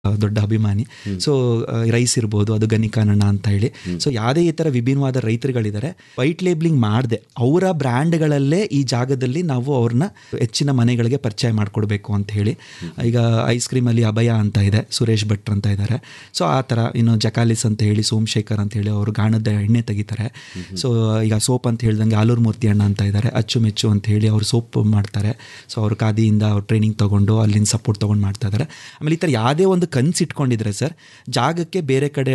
ದೊಡ್ಡ ಅಭಿಮಾನಿ so rice ಇರ್ಬೋದು ಅದು ಗನಿಕಾನಣ್ಣ ಅಂತ ಹೇಳಿ ಸೊ ಯಾವುದೇ ಈ ಥರ ವಿಭಿನ್ನವಾದ ರೈತರುಗಳಿದ್ದಾರೆ ವೈಟ್ ಲೇಬ್ಲಿಂಗ್ ಮಾಡದೆ ಅವರ ಬ್ರ್ಯಾಂಡ್ಗಳಲ್ಲೇ ಈ ಜಾಗದಲ್ಲಿ ನಾವು ಅವ್ರನ್ನ ಹೆಚ್ಚಿನ ಮನೆಗಳಿಗೆ ಪರಿಚಯ ಮಾಡಿಕೊಡ್ಬೇಕು ಅಂತ ಹೇಳಿ ಈಗ ಐಸ್ ಕ್ರೀಮಲ್ಲಿ ಅಭಯ ಅಂತ ಇದೆ ಸುರೇಶ್ ಭಟ್ ಅಂತ ಇದ್ದಾರೆ ಸೊ ಆ ಥರ ಇನ್ನು ಜಕಾಲಿಸ್ ಅಂತ ಹೇಳಿ ಸೋಮಶೇಖರ್ ಅಂತ ಹೇಳಿ ಅವರು ಗಾಣದ ಎಣ್ಣೆ ತೆಗಿತಾರೆ ಸೊ ಈಗ ಸೋಪ್ ಅಂತ ಹೇಳ್ದಂಗೆ ಆಲೂರು ಮೂರ್ತಿ ಅಣ್ಣ ಅಂತ ಇದ್ದಾರೆ ಅಚ್ಚುಮೆಚ್ಚು ಅಂತ ಹೇಳಿ ಅವರು ಸೋಪ್ ಮಾಡ್ತಾರೆ ಸೊ ಅವರು ಖಾದಿಯಿಂದ ಅವ್ರು ಟ್ರೈನಿಂಗ್ ತೊಗೊಂಡು ಅಲ್ಲಿಂದ ಸಪೋರ್ಟ್ ತೊಗೊಂಡು ಮಾಡ್ತಾ ಇದ್ದಾರೆ ಆಮೇಲೆ ಈ ಥರ ಯಾವುದೇ ಒಂದು ಕನ್ಸು ಇಟ್ಕೊಂಡಿದ್ರೆ ಸರ್ ಜಾಗಕ್ಕೆ ಬೇರೆ ಕಡೆ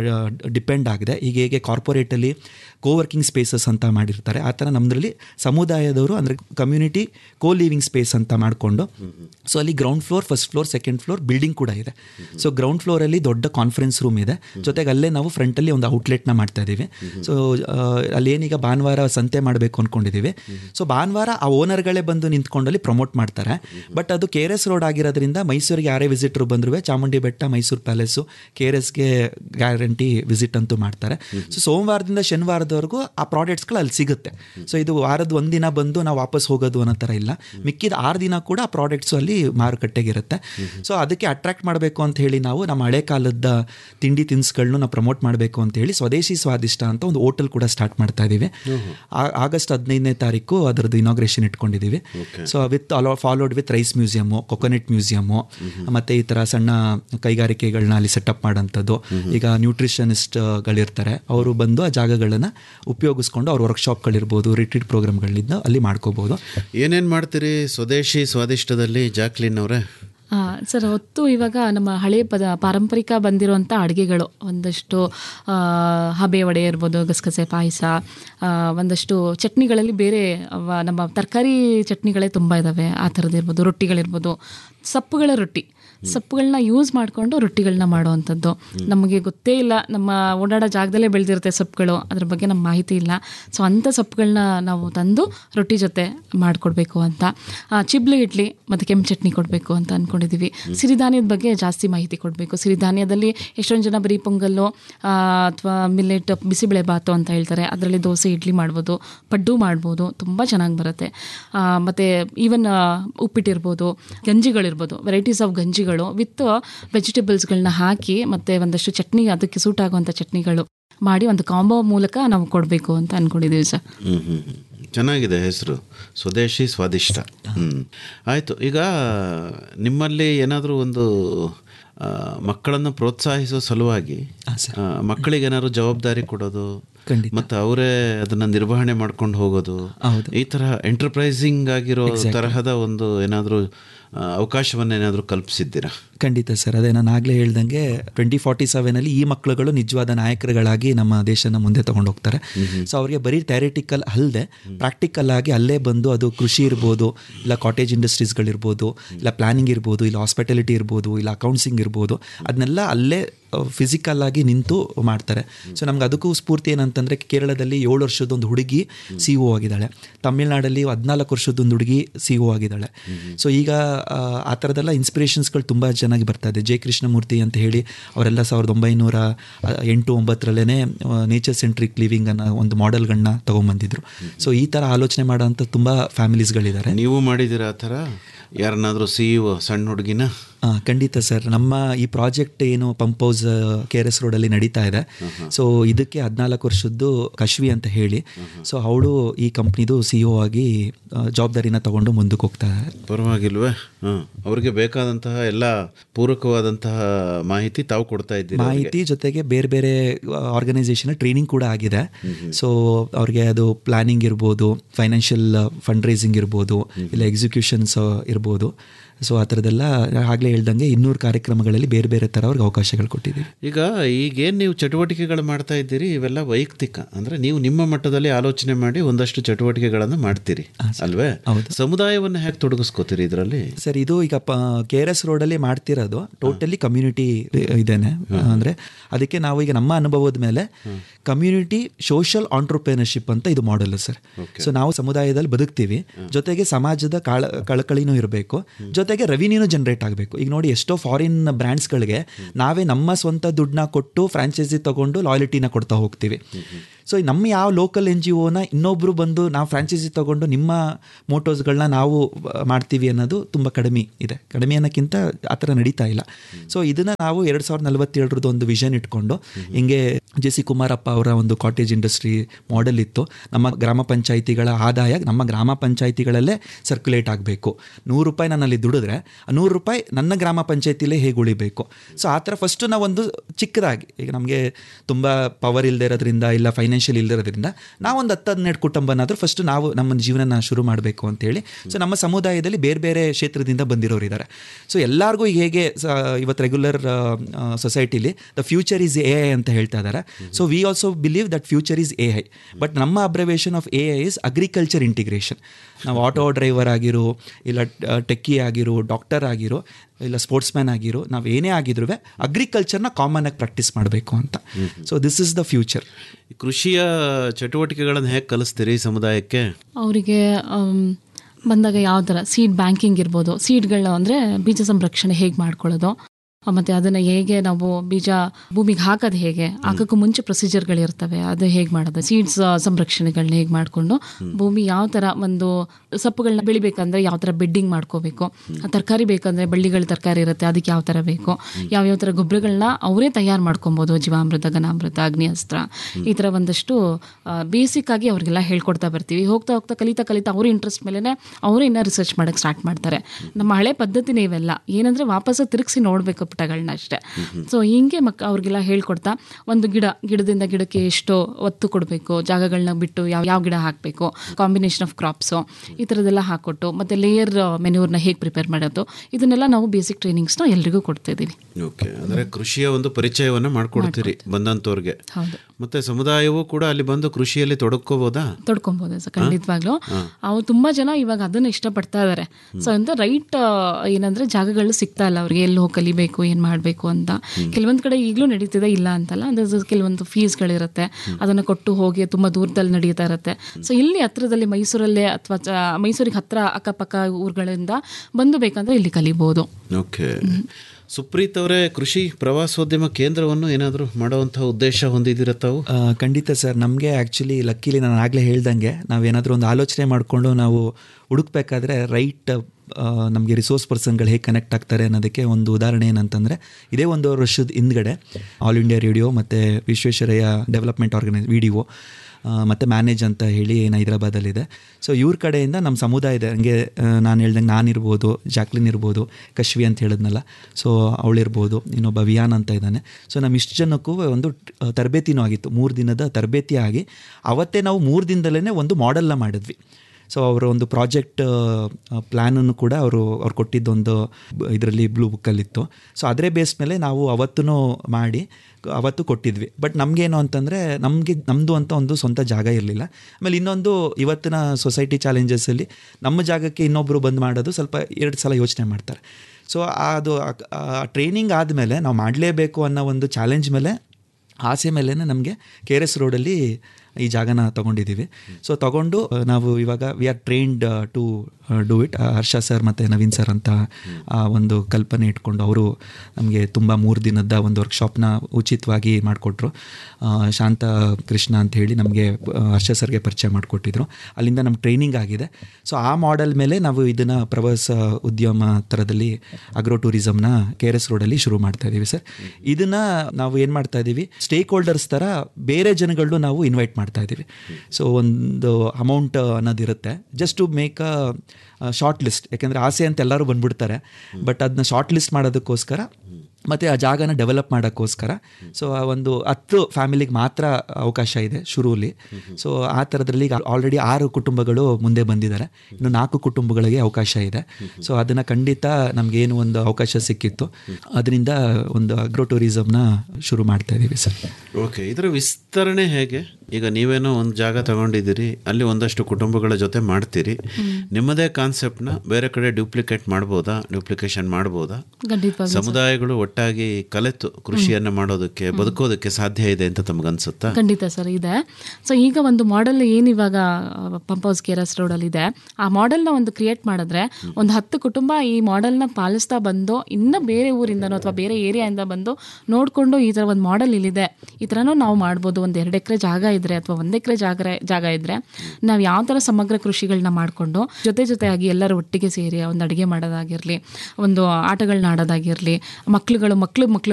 ಡಿಪೆಂಡ್ ಆಗಿದೆ ಈಗ ಹೇಗೆ ಕಾರ್ಪೊರೇಟಲ್ಲಿ ಕೋವರ್ಕಿಂಗ್ ಸ್ಪೇಸಸ್ ಅಂತ ಮಾಡಿರ್ತಾರೆ ಆ ಥರ ನಮ್ಮದ್ರಲ್ಲಿ ಸಮುದಾಯದವರು ಅಂದರೆ ಕಮ್ಯುನಿಟಿ ಕೋ ಲಿವಿಂಗ್ ಸ್ಪೇಸ್ ಅಂತ ಮಾಡಿಕೊಂಡು ಸೊ ಅಲ್ಲಿ ground floor first floor second floor building ಕೂಡ ಇದೆ ಸೊ ಗ್ರೌಂಡ್ ಫ್ಲೋರಲ್ಲಿ ದೊಡ್ಡ ಕಾನ್ಫರೆನ್ಸ್ ರೂಮ್ ಇದೆ ಜೊತೆಗೆ ಅಲ್ಲೇ ನಾವು ಫ್ರಂಟಲ್ಲಿ ಒಂದು ಔಟ್ಲೆಟ್ನ ಮಾಡ್ತಾ ಇದ್ದೀವಿ ಸೊ ಅಲ್ಲೇನೀಗ ಭಾನುವಾರ ಸಂತೆ ಮಾಡಬೇಕು ಅಂದ್ಕೊಂಡಿದ್ದೀವಿ ಸೊ ಭಾನುವಾರ ಆ ಓನರ್ಗಳೇ ಬಂದು ನಿಂತ್ಕೊಂಡಲ್ಲಿ ಪ್ರಮೋಟ್ ಮಾಡ್ತಾರೆ ಬಟ್ ಅದು ಕೆ ಆರ್ ಎಸ್ ರೋಡ್ ಆಗಿರೋದ್ರಿಂದ ಮೈಸೂರಿಗೆ ಯಾರೇ ವಿಸಿಟರ್ ಬಂದರೂ Chamundi Betta Mysuru palace K R ಎಸ್ಗೆ ಗ್ಯಾರಂಟಿ ವಿಸಿಟ್ ಅಂತೂ ಮಾಡ್ತಾರೆ ಸೊ ಸೋಮವಾರದಿಂದ ಶನಿವಾರದವರೆಗೂ ಆ ಪ್ರಾಡಕ್ಟ್ಸ್ಗಳು ಅಲ್ಲಿ ಸಿಗುತ್ತೆ ಸೊ ಇದು ವಾರದ ಒಂದಿನ ಬಂದು ನಾವು ವಾಪಸ್ ಹೋಗೋದು ಅನ್ನೋ ಥರ ಇಲ್ಲ ಮಿಕ್ಕಿದ ಆರು ದಿನ ಕೂಡ ಆ ಪ್ರಾಡಕ್ಟ್ಸು ಅಲ್ಲಿ ಮಾರುಕಟ್ಟೆಗಿರುತ್ತೆ ಸೊ ಅದಕ್ಕೆ ಅಟ್ರಾಕ್ಟ್ ಮಾಡಬೇಕು ಅಂತ ಹೇಳಿ ನಾವು ನಮ್ಮ ಹಳೆ ಕಾಲದ ತಿಂಡಿ ತಿನಿಸುಗಳನ್ನ ನಾವು ಪ್ರಮೋಟ್ ಮಾಡಬೇಕು ಅಂತ ಹೇಳಿ ಸ್ವದೇಶಿ ಸ್ವಾದಿಷ್ಟ ಅಂತ ಒಂದು ಹೋಟೆಲ್ ಕೂಡ ಸ್ಟಾರ್ಟ್ ಮಾಡ್ತಾ ಇದ್ದೀವಿ ಆ- ಆಗಸ್ಟ್ ಹದಿನೈದನೇ ತಾರೀಕು ಅದರದ್ದು ಇನಾಗ್ರೇಷನ್ ಇಟ್ಕೊಂಡಿದ್ದೀವಿ so with aloe followed with rice museum coconut museum ಮತ್ತು ಈ ಥರ ಸಣ್ಣ ಕೈಗಾರಿಕೆಗಳನ್ನ ಅಲ್ಲಿ ಸೆಟಪ್ ಮಾಡೋಂಥದ್ದು ಈಗ ನ್ಯೂಟ್ರಿಷನಿಸ್ಟ್ಗಳಿರ್ತಾರೆ ಅವರು ಬಂದು ಆ ಜಾಗಗಳನ್ನು ಉಪಯೋಗಿಸ್ಕೊಂಡು ಅವ್ರ ವರ್ಕ್ಶಾಪ್ಗಳಿರ್ಬೋದು ರಿಟ್ರೀಟ್ ಪ್ರೋಗ್ರಾಮ್ಗಳಿಂದ ಅಲ್ಲಿ ಮಾಡ್ಕೋಬೋದು ಏನೇನು ಮಾಡ್ತೀರಿ ಸ್ವದೇಶಿ ಸ್ವಾದಿಷ್ಟದಲ್ಲಿ ಜಾಕ್ಲಿನ್ ಅವರೇ ಆ, ಸರ್ ಹೊತ್ತು ಇವಾಗ ನಮ್ಮ ಹಳೆ ಪದ ಪಾರಂಪರಿಕ ಬಂದಿರುವಂಥ ಅಡುಗೆಗಳು ಒಂದಷ್ಟು ಆ, ಹಬೆ ವಡೆ ಇರ್ಬೋದು ಗಸಗಸೆ ಪಾಯಸ ಆ, ಒಂದಷ್ಟು ಚಟ್ನಿಗಳಲ್ಲಿ ಬೇರೆ ಅವ- ನಮ್ಮ ತರಕಾರಿ ಚಟ್ನಿಗಳೇ ತುಂಬ ಇದ್ದಾವೆ ಆ ಥರದ್ದು ಇರ್ಬೋದು ರೊಟ್ಟಿಗಳಿರ್ಬೋದು ಸಪ್ಪುಗಳ ರೊಟ್ಟಿ ಸೊಪ್ಪುಗಳನ್ನ ಯೂಸ್ ಮಾಡಿಕೊಂಡು ರೊಟ್ಟಿಗಳನ್ನ ಮಾಡುವಂಥದ್ದು ನಮಗೆ ಗೊತ್ತೇ ಇಲ್ಲ ನಮ್ಮ ಓಡಾಡೋ ಜಾಗದಲ್ಲೇ ಬೆಳೆದಿರುತ್ತೆ ಸೊಪ್ಪುಗಳು ಅದ್ರ ಬಗ್ಗೆ ನಮ್ಗೆ ಮಾಹಿತಿ ಇಲ್ಲ ಸೊ ಅಂಥ ಸೊಪ್ಪುಗಳನ್ನ ನಾವು ತಂದು ರೊಟ್ಟಿ ಜೊತೆ ಮಾಡಿಕೊಡ್ಬೇಕು ಅಂತ ಆ, ಚಿಬ್ಲಿ ಇಡ್ಲಿ ಮತ್ತು ಕೆಂಪು ಚಟ್ನಿ ಕೊಡಬೇಕು ಅಂತ ಅಂದ್ಕೊಂಡಿದ್ದೀವಿ ಸಿರಿಧಾನ್ಯದ ಬಗ್ಗೆ ಜಾಸ್ತಿ ಮಾಹಿತಿ ಕೊಡಬೇಕು ಸಿರಿಧಾನ್ಯದಲ್ಲಿ ಎಷ್ಟೊಂದು ಜನ ಬರೀ ಪೊಂಗಲ್ಲು ಅಥವಾ ಮಿಲ್ಲೆಟ್ ಬಿಸಿಬೇಳೆ ಬಾತು ಅಂತ ಹೇಳ್ತಾರೆ ಅದರಲ್ಲಿ ದೋಸೆ ಇಡ್ಲಿ ಮಾಡ್ಬೋದು ಪಡ್ಡು ಮಾಡ್ಬೋದು ತುಂಬ ಚೆನ್ನಾಗಿ ಬರುತ್ತೆ ಆ, ಮತ್ತು ಈವನ್ ಉಪ್ಪಿಟ್ಟಿರ್ಬೋದು ಗಂಜಿಗಳಿರ್ಬೋದು ವೆರೈಟೀಸ್ ಆಫ್ ಗಂಜಿಗಳು ವಿತ್ ವೆಜಿಟೇಬಲ್ಸ್ಗಳನ್ನ ಹಾಕಿ ಮತ್ತು ಒಂದಷ್ಟು ಚಟ್ನಿ ಅದಕ್ಕೆ ಸೂಟ್ ಆಗುವಂಥ ಚಟ್ನಿಗಳು ಮಾಡಿ ಒಂದು ಕಾಂಬೋ ಮೂಲಕ ನಾವು ಕೊಡಬೇಕು ಅಂತ ಅಂದ್ಕೊಂಡಿದ್ದೀವಿ ಸರ್ ಹ್ಮ್ ಹ್ಮ್ ಹ್ಮ್. ಚೆನ್ನಾಗಿದೆ ಹೆಸರು ಸ್ವದೇಶಿ ಸ್ವಾದಿಷ್ಟ ಹ್ಮ್ ಆಯಿತು ಈಗ ನಿಮ್ಮಲ್ಲಿ ಏನಾದರೂ ಒಂದು ಆ, ಮಕ್ಕಳನ್ನು ಪ್ರೋತ್ಸಾಹಿಸೋ ಸಲುವಾಗಿ ಆ, ಮಕ್ಕಳಿಗೆ ಏನಾದ್ರು ಜವಾಬ್ದಾರಿ ಕೊಡೋದು ಖಂಡಿತ. ಮತ್ತು ಅವರೇ ಅದನ್ನ ನಿರ್ವಹಣೆ ಮಾಡ್ಕೊಂಡು ಹೋಗೋದು ಹೌದು. ಈ ತರ ಎಂಟರ್ಪ್ರೈಸಿಂಗ್ ಆಗಿರೋ ತರಹದ ಒಂದು ಏನಾದರೂ ಅವಕಾಶವನ್ನು ಏನಾದರೂ ಕಲ್ಪಿಸಿದ್ದೀರಾ ಖಂಡಿತ ಸರ್ ಅದೇ ನಾನು ಆಗಲೇ ಹೇಳ್ದಂಗೆ ಟ್ವೆಂಟಿ ಫಾರ್ಟಿ ಸೆವೆನಲ್ಲಿ ಈ ಮಕ್ಕಳುಗಳು ನಿಜವಾದ ನಾಯಕರುಗಳಾಗಿ ನಮ್ಮ ದೇಶನ ಮುಂದೆ ತಗೊಂಡು ಹೋಗ್ತಾರೆ ಸೊ ಅವರಿಗೆ ಬರೀ ಥ್ಯಾರಿಟಿಕಲ್ ಅಲ್ಲದೆ ಪ್ರಾಕ್ಟಿಕಲ್ ಆಗಿ ಅಲ್ಲೇ ಬಂದು ಅದು ಕೃಷಿ ಇರ್ಬೋದು ಇಲ್ಲ ಕಾಟೇಜ್ ಇಂಡಸ್ಟ್ರೀಸ್ಗಳಿರ್ಬೋದು ಇಲ್ಲ ಪ್ಲಾನಿಂಗ್ ಇರ್ಬೋದು ಇಲ್ಲ ಹಾಸ್ಪಿಟಾಲಿಟಿ ಇರ್ಬೋದು ಇಲ್ಲ ಅಕೌಂಟ್ಸಿಂಗ್ ಇರ್ಬೋದು ಅದನ್ನೆಲ್ಲ ಅಲ್ಲೇ ಫಿಸಿಕಲ್ ಆಗಿ ನಿಂತು ಮಾಡ್ತಾರೆ ಸೊ ನಮ್ಗೆ ಅದಕ್ಕೂ ಸ್ಫೂರ್ತಿ ಏನಂತಂದರೆ ಕೇರಳದಲ್ಲಿ ಏಳು ವರ್ಷದ ಒಂದು ಹುಡುಗಿ ಸಿ ಒ ಆಗಿದ್ದಾಳೆ ತಮಿಳ್ನಾಡಲ್ಲಿ ಹದಿನಾಲ್ಕು ವರ್ಷದ ಒಂದು ಹುಡುಗಿ ಸಿ ಒ ಆಗಿದ್ದಾಳೆ ಸೊ ಈಗ ಆ, ಆ ಥರದ್ದೆಲ್ಲ ಇನ್ಸ್ಪಿರೇಷನ್ಸ್ಗಳು ತುಂಬ ಚೆನ್ನಾಗಿ ಬರ್ತಾ ಇದೆ ಜೆ ಕೃಷ್ಣಮೂರ್ತಿ ಅಂತ ಹೇಳಿ ಅವರೆಲ್ಲ ಸಾವಿರದ ಒಂಬೈನೂರ ಆ, ಎಂಟು ಒಂಬತ್ತರಲ್ಲೇ ನೇಚರ್ ಸೆಂಟ್ರಿಕ್ ಲಿವಿಂಗ್ ಅನ್ನೋ ಒಂದು ಮಾಡೆಲ್ಗಳನ್ನ ತೊಗೊಂಬಂದಿದ್ರು ಸೊ ಈ ಥರ ಆಲೋಚನೆ ಮಾಡೋಂಥ ತುಂಬ ಫ್ಯಾಮಿಲೀಸ್ಗಳಿದ್ದಾರೆ ನೀವು ಮಾಡಿದ್ದೀರಾ ಆ ಥರ ಯಾರನ್ನಾದರೂ ಸಿ ಇ ಸಣ್ಣ ಹುಡುಗಿನ ಆ, ಖಂಡಿತ ಸರ್ ನಮ್ಮ ಈ ಪ್ರಾಜೆಕ್ಟ್ ಏನು pump house K R S ರೋಡಲ್ಲಿ ನಡೀತಾ ಇದೆ ಸೊ ಇದಕ್ಕೆ ಹದಿನಾಲ್ಕು ವರ್ಷದ್ದು ಕಶ್ವಿ ಅಂತ ಹೇಳಿ ಸೊ ಅವಳು ಈ ಕಂಪ್ನಿದು ಸಿ ಒ ಆಗಿ ಆ, ಜವಾಬ್ದಾರಿನ ತಗೊಂಡು ಮುಂದಕ್ಕೆ ಹೋಗ್ತಾ ಪರವಾಗಿಲ್ವೇ ಹಾಂ ಅವ್ರಿಗೆ ಬೇಕಾದಂತಹ ಎಲ್ಲ ಪೂರಕವಾದಂತಹ ಮಾಹಿತಿ ತಾವು ಕೊಡ್ತಾ ಇದ್ದೀರಿ ಅವ್ರಿಗೆ. ಮಾಹಿತಿ ಜೊತೆಗೆ ಬೇರೆ ಬೇರೆ ಆರ್ಗನೈಸೇಷನ್ ಟ್ರೈನಿಂಗ್ ಕೂಡ ಆಗಿದೆ ಸೊ ಅವ್ರಿಗೆ ಅದು ಪ್ಲಾನಿಂಗ್ ಇರ್ಬೋದು ಫೈನಾನ್ಷಿಯಲ್ ಫಂಡ್ ರೈಸಿಂಗ್ ಇರ್ಬೋದು ಇಲ್ಲ ಎಕ್ಸಿಕ್ಯೂಷನ್ಸ್ ಇರ್ಬೋದು ಸೊ ಆ ಥರದ್ದೆಲ್ಲ ಆಗಲೇ ಹೇಳ್ದಂಗೆ ಇನ್ನೂರು ಕಾರ್ಯಕ್ರಮಗಳಲ್ಲಿ ಬೇರೆ ಬೇರೆ ಥರ ಅವ್ರಿಗೆ ಅವಕಾಶಗಳು ಕೊಟ್ಟಿದ್ದೀವಿ ಈಗ ಈಗೇನು ನೀವು ಚಟುವಟಿಕೆಗಳು ಮಾಡ್ತಾ ಇದ್ದೀರಿ ಇವೆಲ್ಲ ವೈಯಕ್ತಿಕ ಅಂದ್ರೆ ನೀವು ನಿಮ್ಮ ಮಟ್ಟದಲ್ಲಿ ಆಲೋಚನೆ ಮಾಡಿ ಒಂದಷ್ಟು ಚಟುವಟಿಕೆಗಳನ್ನು ಮಾಡ್ತೀರಿ ಅಲ್ವೇ ಸಮುದಾಯವನ್ನು ಹೇಗೆ ತೊಡಗಿಸ್ಕೋತೀರಿ ಇದರಲ್ಲಿ ಸರ್ ಇದು ಈಗ ಕೆ ಆರ್ ಎಸ್ ರೋಡಲ್ಲಿ ಮಾಡ್ತಿರೋದು ಟೋಟಲಿ ಕಮ್ಯುನಿಟಿ ಇದೇನೆ ಅಂದರೆ ಅದಕ್ಕೆ ನಾವು ಈಗ ನಮ್ಮ ಅನುಭವದ ಮೇಲೆ ಕಮ್ಯುನಿಟಿ ಸೋಷಲ್ ಆಂಟ್ರಪ್ರಿನರ್ಶಿಪ್ ಅಂತ ಇದು ಮಾಡಲ್ ಸರ್ ಸೊ ನಾವು ಸಮುದಾಯದಲ್ಲಿ ಬದುಕ್ತೀವಿ ಜೊತೆಗೆ ಸಮಾಜದ ಕಾಳ ಕಳಕಳಿನೂ ಇರಬೇಕು ಜೊತೆಗೆ ರೆವಿನ್ಯೂನು ಜನರೇಟ್ ಆಗಬೇಕು ಈಗ ನೋಡಿ ಎಷ್ಟೋ ಫಾರಿನ್ ಬ್ರ್ಯಾಂಡ್ಸ್ಗಳಿಗೆ ನಾವೇ ನಮ್ಮ ಸ್ವಂತ ದುಡ್ಡನ್ನ ಕೊಟ್ಟು ಫ್ರಾಂಚೈಸಿ ತಗೊಂಡು ಲಾಯಲ್ಟಿನ ಕೊಡ್ತಾ ಹೋಗ್ತೀವಿ ಸೊ ನಮ್ಮ ಯಾವ ಲೋಕಲ್ ಎನ್ ಜಿ ಒನ ಇನ್ನೊಬ್ಬರು ಬಂದು ನಾವು ಫ್ರಾಂಚೈಸಿ ತೊಗೊಂಡು ನಿಮ್ಮ ಮೋಟೋಸ್ಗಳನ್ನ ನಾವು ಆ, ಮಾಡ್ತೀವಿ ಅನ್ನೋದು ತುಂಬ ಕಡಿಮೆ ಇದೆ ಕಡಿಮೆ ಅನ್ನೋಕ್ಕಿಂತ ಆ ಥರ ನಡೀತಾ ಇಲ್ಲ ಸೊ ಇದನ್ನು ನಾವು ಎರಡು ಸಾವಿರದ ನಲವತ್ತೇಳರದ್ದು ಒಂದು ವಿಷನ್ ಇಟ್ಕೊಂಡು ಹಿಂಗೆ ಜೆ ಸಿ ಕುಮಾರಪ್ಪ ಅವರ ಒಂದು ಕಾಟೇಜ್ ಇಂಡಸ್ಟ್ರಿ ಮಾಡೆಲ್ ಇತ್ತು ನಮ್ಮ ಗ್ರಾಮ ಪಂಚಾಯಿತಿಗಳ ಆದಾಯ ನಮ್ಮ ಗ್ರಾಮ ಪಂಚಾಯಿತಿಗಳಲ್ಲೇ ಸರ್ಕ್ಯುಲೇಟ್ ಆಗಬೇಕು ನೂರು ರೂಪಾಯಿ ನಾನು ಅಲ್ಲಿ ದುಡಿದ್ರೆ ಆ ನೂರು ರೂಪಾಯಿ ನನ್ನ ಗ್ರಾಮ ಪಂಚಾಯತಿಲೇ ಹೇಗೆ ಉಳಿಬೇಕು ಸೊ ಆ ಥರ ಫಸ್ಟು ನಾವೊಂದು ಚಿಕ್ಕದಾಗಿ ಈಗ ನಮಗೆ ತುಂಬ ಪವರ್ ಇಲ್ಲದೆ ಇರೋದ್ರಿಂದ ಇಲ್ಲ ಫೈನಾನ್ಷಿಯಲ್ ಇಲ್ಲದೆ ಇರೋದ್ರಿಂದ ನಾವೊಂದು ಹತ್ತು ಹನ್ನೆರಡು ಕುಟುಂಬನಾದರೂ ಫಸ್ಟ್ ನಾವು ನಮ್ಮ ಜೀವನನ ಶುರು ಮಾಡಬೇಕು ಅಂತೇಳಿ ಸೊ ನಮ್ಮ ಸಮುದಾಯದಲ್ಲಿ ಬೇರೆ ಬೇರೆ ಕ್ಷೇತ್ರದಿಂದ ಬಂದಿರೋರು ಇದ್ದಾರೆ ಸೊ ಎಲ್ಲರಿಗೂ ಈಗ ಹೇಗೆ ಸ- ಇವತ್ತು ರೆಗ್ಯುಲರ್ ಸೊಸೈಟಿಲಿ the future is A I ಅಂತ ಹೇಳ್ತಾ ಇದ್ದಾರೆ so we also believe that future is A I but ನಮ್ಮ abbreviation of A I is agriculture integration ನಾವು ಆಟೋ ಡ್ರೈವರ್ ಆಗಿರೋ ಇಲ್ಲ ಟೆಕ್ಕಿ ಆಗಿರೋ ಡಾಕ್ಟರ್ ಆಗಿರೋ ಇಲ್ಲ ಸ್ಪೋರ್ಟ್ಸ್ ಮ್ಯಾನ್ ಆಗಿರೋ ನಾವು ಏನೇ ಆಗಿದ್ರು ಅಗ್ರಿಕಲ್ಚರ್ನ ಕಾಮನ್ ಆಗಿ ಪ್ರಾಕ್ಟೀಸ್ ಮಾಡಬೇಕು ಅಂತ so this is the future ಈ ಕೃಷಿಯ ಚಟುವಟಿಕೆಗಳನ್ನು ಹೇಗೆ ಕಲಿಸ್ತೀರಿ ಸಮುದಾಯಕ್ಕೆ ಅವರಿಗೆ ಬಂದಾಗ ಯಾವ ಥರ ಸೀಡ್ ಬ್ಯಾಂಕಿಂಗ್ ಇರ್ಬೋದು ಸೀಡ್ಗಳ ಅಂದರೆ ಬೀಜ ಸಂರಕ್ಷಣೆ ಹೇಗೆ ಮಾಡ್ಕೊಳ್ಳೋದು ಆ, ಮತ್ತೆ ಅದನ್ನ ಹೇಗೆ ನಾವು ಬೀಜ ಭೂಮಿಗೆ ಹಾಕೋದು ಹೇಗೆ ಹಾಕೋಕ್ಕೂ ಮುಂಚೆ ಪ್ರೊಸೀಜರ್ಗಳು ಇರ್ತವೆ ಅದು ಹೇಗೆ ಮಾಡೋದು ಸೀಡ್ಸ್ ಸಂರಕ್ಷಣೆಗಳನ್ನ ಹೇಗೆ ಮಾಡಿಕೊಂಡು ಭೂಮಿ ಯಾವ ಥರ ಒಂದು ಸೊಪ್ಪುಗಳನ್ನ ಬೆಳಿಬೇಕಂದ್ರೆ ಯಾವ ಥರ ಬೆಡ್ಡಿಂಗ್ ಮಾಡ್ಕೋಬೇಕು ತರಕಾರಿ ಬೇಕಂದ್ರೆ ಬಳ್ಳಿಗಳ ತರಕಾರಿ ಇರುತ್ತೆ ಅದಕ್ಕೆ ಯಾವ ಥರ ಬೇಕು ಯಾವ್ಯಾವ ಥರ ಗೊಬ್ಬರಗಳನ್ನ ಅವರೇ ತಯಾರು ಮಾಡ್ಕೊಬೋದು ಜೀವಾಮೃತ ಘನಾಮೃತ ಅಗ್ನಿಅಸ್ತ್ರ ಈ ಥರ ಒಂದಷ್ಟು ಬೇಸಿಕ್ ಆಗಿ ಅವ್ರಿಗೆಲ್ಲ ಹೇಳ್ಕೊಡ್ತಾ ಬರ್ತೀವಿ ಹೋಗ್ತಾ ಹೋಗ್ತಾ ಕಲಿತಾ ಕಲಿತಾ ಅವ್ರ ಇಂಟ್ರೆಸ್ಟ್ ಮೇಲೆ ಅವರೇ ಇನ್ನ ರಿಸರ್ಚ್ ಮಾಡಕ್ಕೆ ಸ್ಟಾರ್ಟ್ ಮಾಡ್ತಾರೆ ನಮ್ಮ ಹಳೆ ಪದ್ಧತಿನೇ ಇವೆಲ್ಲ ಏನಂದ್ರೆ ವಾಪಸ್ ತಿರುಗಿಸಿ ನೋಡಬೇಕು ಪುಟಗಳನ್ನ ಅಷ್ಟೇ ಸೊ ಹಿಂಗೆ ಮಕ್ ಅವ್ರಿಗೆಲ್ಲ ಹೇಳ್ಕೊಡ್ತಾ ಒಂದು ಗಿಡ ಗಿಡದಿಂದ ಗಿಡಕ್ಕೆ ಎಷ್ಟು ಒತ್ತು ಕೊಡಬೇಕು ಜಾಗಗಳನ್ನ ಬಿಟ್ಟು ಯಾವ ಯಾವ ಗಿಡ ಹಾಕಬೇಕು ಕಾಂಬಿನೇಷನ್ ಆಫ್ ಕ್ರಾಪ್ಸು ಈ ಥರದ್ದೆಲ್ಲ ಹಾಕ್ಕೊಟ್ಟು ಮತ್ತೆ ಲೇಯರ್ ಮೆನ್ಯೂರ್ನ ಹೇಗೆ ಪ್ರಿಪೇರ್ ಮಾಡೋದು ಇದನ್ನೆಲ್ಲ ನಾವು ಬೇಸಿಕ್ ಟ್ರೈನಿಂಗ್ಸ್ನ ಎಲ್ರಿಗೂ ಕೊಡ್ತಾ ಇದ್ದೀವಿ ಓಕೆ ಅಂದರೆ ಕೃಷಿಯ ಒಂದು ಪರಿಚಯವನ್ನು ಮಾಡ್ಕೊಡ್ತೀರಿ ಬಂದಂಥವ್ರಿಗೆ ಹೌದು ಮತ್ತೆ ಸಮುದಾಯವೂ ಕೂಡ ಅಲ್ಲಿ ಬಂದು ಕೃಷಿಯಲ್ಲಿ ತೊಡಕೋಬೋದಾ ತೊಡ್ಕೊಬೋದು ಸರ್ ಖಂಡಿತವಾಗ್ಲೂ ಅವ್ರು ತುಂಬಾ ಜನ ಇವಾಗ ಅದನ್ನ ಇಷ್ಟಪಡ್ತಾ ಇದ್ದಾರೆ ಸೊ ಅಂತ ರೈಟ್ ಏನಂದ್ರೆ ಜಾಗಗಳು ಸಿಗ್ತಾ ಇಲ್ಲ ಅವ್ರಿಗೆ ಎಲ್ಲಿ ಹೋಗಿ ಕಲಿಬೇಕು ಏನ್ ಮಾಡಬೇಕು ಅಂತ ಕೆಲವೊಂದ್ ಕಡೆ ಈಗಲೂ ನಡೀತಿದೆ ಇಲ್ಲ ಅಂತಲ್ಲ ಅಂದ್ರೆ ಕೆಲವೊಂದು ಫೀಸ್ಗಳಿರುತ್ತೆ ಅದನ್ನ ಕೊಟ್ಟು ಹೋಗಿ ತುಂಬಾ ದೂರದಲ್ಲಿ ನಡೀತಾ ಇರುತ್ತೆ ಸೊ ಇಲ್ಲಿ ಹತ್ರದಲ್ಲಿ ಮೈಸೂರಲ್ಲೇ ಅಥವಾ ಮೈಸೂರಿಗೆ ಹತ್ರ ಅಕ್ಕಪಕ್ಕ ಊರುಗಳಿಂದ ಬಂದು ಬೇಕಂದ್ರೆ ಇಲ್ಲಿ ಕಲಿಬಹುದು ಓಕೆ ಸುಪ್ರೀತ್ ಅವರೇ ಕೃಷಿ ಪ್ರವಾಸೋದ್ಯಮ ಕೇಂದ್ರವನ್ನು ಏನಾದರೂ ಮಾಡುವಂತಹ ಉದ್ದೇಶ ಹೊಂದಿದ್ದೀರ ತಾವು ಆ, ಖಂಡಿತ ಸರ್ ನಮಗೆ ಆ್ಯಕ್ಚುಲಿ ಲಕ್ಕಿಲಿ ನಾನು ಆಗಲೇ ಹೇಳ್ದಂಗೆ ನಾವೇನಾದರೂ ಒಂದು ಆಲೋಚನೆ ಮಾಡಿಕೊಂಡು ನಾವು ಹುಡುಕ್ಬೇಕಾದ್ರೆ ರೈಟ್ ನಮಗೆ ರಿಸೋರ್ಸ್ ಪರ್ಸನ್ಗಳು ಹೇಗೆ ಕನೆಕ್ಟ್ ಆಗ್ತಾರೆ ಅನ್ನೋದಕ್ಕೆ ಒಂದು ಉದಾಹರಣೆ ಏನಂತಂದರೆ ಇದೇ ಒಂದು ವರ್ಷದ ಹಿಂದ್ಗಡೆ ಆಲ್ ಇಂಡಿಯಾ ರೇಡಿಯೋ ಮತ್ತು Visvesvaraya development organise V D O ಮತ್ತು ಮ್ಯಾನೇಜ್ ಅಂತ ಹೇಳಿ ಏನು ಹೈದ್ರಾಬಾದಲ್ಲಿದೆ ಸೊ ಇವ್ರ ಕಡೆಯಿಂದ ನಮ್ಮ ಸಮುದಾಯದ ಹಂಗೆ ನಾನು ಹೇಳ್ದಂಗೆ ನಾನಿರ್ಬೋದು ಜಾಕ್ಲಿನ್ ಇರ್ಬೋದು ಕಶ್ವಿ ಅಂತ ಹೇಳಿದ್ನಲ್ಲ ಸೊ ಅವಳಿರ್ಬೋದು ಇನ್ನೊಬ್ಬ ವಿಯಾನ್ ಅಂತ ಇದ್ದಾನೆ ಸೊ ನಮ್ಮ ಇಷ್ಟು ಜನಕ್ಕೂ ಒಂದು ಆ, ತರಬೇತಿನೂ ಆಗಿತ್ತು ಮೂರು ದಿನದ ತರಬೇತಿ ಆಗಿ ಅವತ್ತೇ ನಾವು ಮೂರು ದಿನದಲ್ಲೇ ಒಂದು ಮಾಡೆಲ್ನ ಮಾಡಿದ್ವಿ ಸೊ ಅವರ ಒಂದು ಪ್ರಾಜೆಕ್ಟ್ ಪ್ಲ್ಯಾನನ್ನು ಕೂಡ ಅವರು ಅವ್ರು ಕೊಟ್ಟಿದ್ದೊಂದು ಇದರಲ್ಲಿ ಬ್ಲೂ ಬುಕ್ಕಲ್ಲಿತ್ತು ಸೊ ಅದರೇ ಬೇಸ್ ಮೇಲೆ ನಾವು ಅವತ್ತೂ ಮಾಡಿ ಅವತ್ತು ಕೊಟ್ಟಿದ್ವಿ ಬಟ್ ನಮಗೇನು ಅಂತಂದರೆ ನಮಗೆ ನಮ್ಮದು ಅಂತ ಒಂದು ಸ್ವಂತ ಜಾಗ ಇರಲಿಲ್ಲ ಆಮೇಲೆ ಇನ್ನೊಂದು ಇವತ್ತಿನ ಸೊಸೈಟಿ ಚಾಲೆಂಜಸಲ್ಲಿ ನಮ್ಮ ಜಾಗಕ್ಕೆ ಇನ್ನೊಬ್ಬರು ಬಂದು ಮಾಡೋದು ಸ್ವಲ್ಪ ಎರಡು ಸಲ ಯೋಚನೆ ಮಾಡ್ತಾರೆ ಸೊ ಅದು ಟ್ರೈನಿಂಗ್ ಆದಮೇಲೆ ನಾವು ಮಾಡಲೇಬೇಕು ಅನ್ನೋ ಒಂದು ಚಾಲೆಂಜ್ ಮೇಲೆ ಆಸೆ ಮೇಲೇ ನಮಗೆ ಕೆ ಆರ್ ಎಸ್ ರೋಡಲ್ಲಿ ಈ ಜಾಗನ ತೊಗೊಂಡಿದ್ದೀವಿ ಸೊ ತೊಗೊಂಡು ಆ, ನಾವು ಇವಾಗ we are trained to do it Harsha sir ಮತ್ತು ನವೀನ್ ಸರ್ ಅಂತ ಆ ಒಂದು ಕಲ್ಪನೆ ಇಟ್ಕೊಂಡು ಅವರು ನಮಗೆ ತುಂಬ ಮೂರು ದಿನದ ಒಂದು ವರ್ಕ್ಶಾಪ್ನ ಉಚಿತವಾಗಿ ಮಾಡಿಕೊಟ್ರು ಶಾಂತ ಕೃಷ್ಣ ಅಂತ ಹೇಳಿ ನಮಗೆ ಹರ್ಷ ಸರ್ಗೆ ಪರಿಚಯ ಮಾಡಿಕೊಟ್ಟಿದ್ರು ಅಲ್ಲಿಂದ ನಮ್ಮ ಟ್ರೈನಿಂಗ್ ಆಗಿದೆ ಸೊ ಆ ಮಾಡೆಲ್ ಮೇಲೆ ನಾವು ಇದನ್ನು ಪ್ರವಾಸ ಉದ್ಯಮ ಥರದಲ್ಲಿ ಅಗ್ರೋ ಟೂರಿಸಮ್ನ ಕೆ ಆರ್ ಎಸ್ ರೋಡಲ್ಲಿ ಶುರು ಮಾಡ್ತಾ ಇದ್ದೀವಿ ಸರ್ ಇದನ್ನು ನಾವು ಏನು ಮಾಡ್ತಾ ಇದ್ದೀವಿ ಸ್ಟೇಕ್ ಹೋಲ್ಡರ್ಸ್ ಥರ ಬೇರೆ ಜನಗಳು ನಾವು ಇನ್ವೈಟ್ ಮಾಡ್ತಾ ಇದ್ದೀವಿ ಸೊ ಒಂದು ಅಮೌಂಟ್ ಅನ್ನೋದಿರುತ್ತೆ just to make a short list ಯಾಕೆಂದರೆ ಆಸೆ ಅಂತ ಎಲ್ಲರೂ ಬಂದ್ಬಿಡ್ತಾರೆ ಬಟ್ ಅದನ್ನ ಶಾರ್ಟ್ ಲಿಸ್ಟ್ ಮಾಡೋದಕ್ಕೋಸ್ಕರ ಮತ್ತು ಆ ಜಾಗನ ಡೆವಲಪ್ ಮಾಡೋಕ್ಕೋಸ್ಕರ ಸೊ ಆ ಒಂದು ಹತ್ತು ಫ್ಯಾಮಿಲಿಗೆ ಮಾತ್ರ ಅವಕಾಶ ಇದೆ ಶುರುವಲ್ಲಿ ಸೊ ಆ ಥರದ್ರಲ್ಲಿ ಈಗ ಆಲ್ರೆಡಿ ಆರು ಕುಟುಂಬಗಳು ಮುಂದೆ ಬಂದಿದ್ದಾರೆ ಇನ್ನು ನಾಲ್ಕು ಕುಟುಂಬಗಳಿಗೆ ಅವಕಾಶ ಇದೆ ಸೊ ಅದನ್ನು ಖಂಡಿತ ನಮಗೇನು ಒಂದು ಅವಕಾಶ ಸಿಕ್ಕಿತ್ತು ಅದರಿಂದ ಒಂದು ಅಗ್ರೋ ಟೂರಿಸಮ್ನ ಶುರು ಮಾಡ್ತಾ ಇದ್ದೀವಿ ಸರ್ ಓಕೆ ಇದರ ವಿಸ್ತರಣೆ ಹೇಗೆ ಈಗ ನೀವೇನೋ ಒಂದು ಜಾಗ ತಗೊಂಡಿದ್ದೀರಿ ಅಲ್ಲಿ ಒಂದಷ್ಟು ಕುಟುಂಬಗಳ ಜೊತೆ ಮಾಡ್ತೀರಿ ನಿಮ್ಮದೇ ಕಾನ್ಸೆಪ್ಟ್ನ ಬೇರೆ ಕಡೆ ಡ್ಯೂಪ್ಲಿಕೇಟ್ ಮಾಡ್ಬೋದಾ ಡ್ಯೂಪ್ಲಿಕೇಶನ್ ಮಾಡ್ಬೋದಾ ಖಂಡಿತವಾಗಿ ಸಮುದಾಯಗಳು ಒಟ್ಟಾಗಿ ಕಲೆತು ಕೃಷಿಯನ್ನ ಮಾಡೋದಕ್ಕೆ ಬದುಕೋದಕ್ಕೆ ಸಾಧ್ಯ ಇದೆ ಅಂತ ತಮಗನ್ಸುತ್ತಾ ಖಂಡಿತ ಸರ್ ಇದೆ ಸೊ ಈಗ ಒಂದು ಮಾಡೆಲ್ ಏನು ಇವಾಗ ಪಂಪ್ ಹೌಸ್ ಕೇರಸ್ ರೋಡಲ್ಲಿ ಇದೆ ಆ ಮಾಡೆಲ್ನ ಒಂದು ಕ್ರಿಯೇಟ್ ಮಾಡಿದ್ರೆ ಒಂದು ಹತ್ತು ಕುಟುಂಬ ಈ ಮಾಡೆಲ್ನ ಪಾಲಿಸ್ತಾ ಬಂದು ಇನ್ನು ಬೇರೆ ಊರಿಂದನೋ ಅಥವಾ ಬೇರೆ ಏರಿಯಾಯಿಂದ ಬಂದು ನೋಡಿಕೊಂಡು ಈ ಥರ ಒಂದು ಮಾಡೆಲ್ ಇಲ್ಲಿದೆ ಈ ಥರನೂ ನಾವು ಮಾಡ್ಬೋದು ಒಂದು ಎರಡು ಎಕರೆ ಜಾಗ ಇದ್ರೆ ಅಥವಾ ಒಂದ್ ಎಕರೆ ಜಾಗ ಜಾಗ ಇದ್ರೆ ನಾವು ಯಾವ ಥರ ಸಮಗ್ರ ಕೃಷಿಗಳನ್ನ ಮಾಡಿಕೊಂಡು ಜೊತೆ ಜೊತೆಯಾಗಿ ಎಲ್ಲರೂ ಒಟ್ಟಿಗೆ ಸೇರಿ ಒಂದು ಅಡುಗೆ ಮಾಡೋದಾಗಿರಲಿ ಒಂದು ಆಟಗಳನ್ನ ಆಡೋದಾಗಿರಲಿ ಮಕ್ಳುಗಳು ಮಕ್ಳು ಮಕ್ಳು